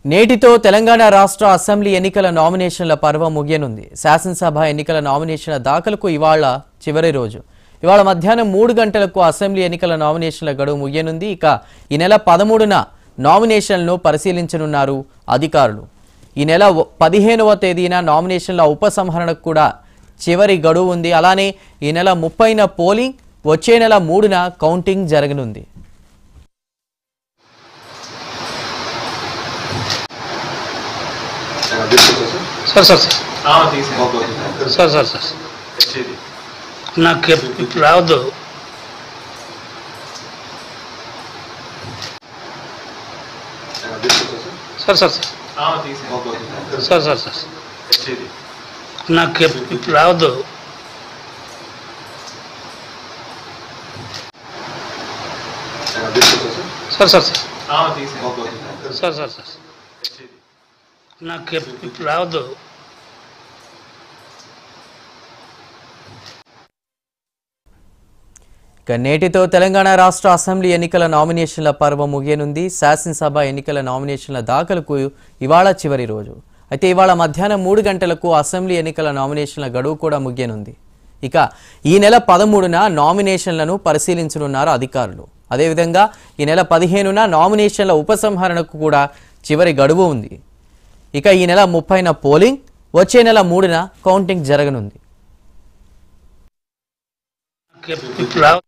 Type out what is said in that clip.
నేటితో తెలంగాణ రాష్ట్ర అసెంబ్లీ ఎన్నికల నామినేషన్ల పర్వం ముగియనుంది శాసనసభ ఎన్నికల నామినేషన్ల దాఖలకు ఇవాళ చివరి రోజు ఇవాళ మధ్యాహ్నం మూడు గంటలకు అసెంబ్లీ ఎన్నికల నామినేషన్ల గడువు ముగియనుంది ఇక ఈ నెల పదమూడున నామినేషన్లను పరిశీలించనున్నారు అధికారులు ఈ నెల ఒ- పదిహేనవ తేదీన నామినేషన్ల ఉపసంహరణకు కూడా చివరి గడువు ఉంది అలానే ఈ నెల ముప్పైన పోలింగ్ వచ్చే నెల మూడున కౌంటింగ్ జరగనుంది sir sir sir sir sir sir నాకు ఇప్పుడు రావద్దు sir sir sir sir sir sir నాకు ఇప్పుడు రావద్దు sir sir sir sir sir sir నాకు ఇప్పుడు రావద్దు ఇక నేటితో తెలంగాణ రాష్ట్ర అసెంబ్లీ ఎన్నికల నామినేషన్ల పర్వం ముగియనుంది శాసనసభ ఎన్నికల నామినేషన్ల దాఖలకు ఇవాళ చివరి రోజు అయితే ఇవాళ మధ్యాహ్నం మూడు గంటలకు అసెంబ్లీ ఎన్నికల నామినేషన్ల గడువు కూడా ముగియనుంది ఇక ఈ నెల పదమూడున నామినేషన్లను పరిశీలించనున్నారు అధికారులు అదేవిధంగా ఈ నెల పదిహేనున నామినేషన్ల ఉపసంహరణకు కూడా చివరి గడువు ఉంది ఇక ఈ నెల ముప్పైన పోలింగ్ వచ్చే నెల మూడున కౌంటింగ్ జరగనుంది నాకు ఇప్పుడు రావద్దు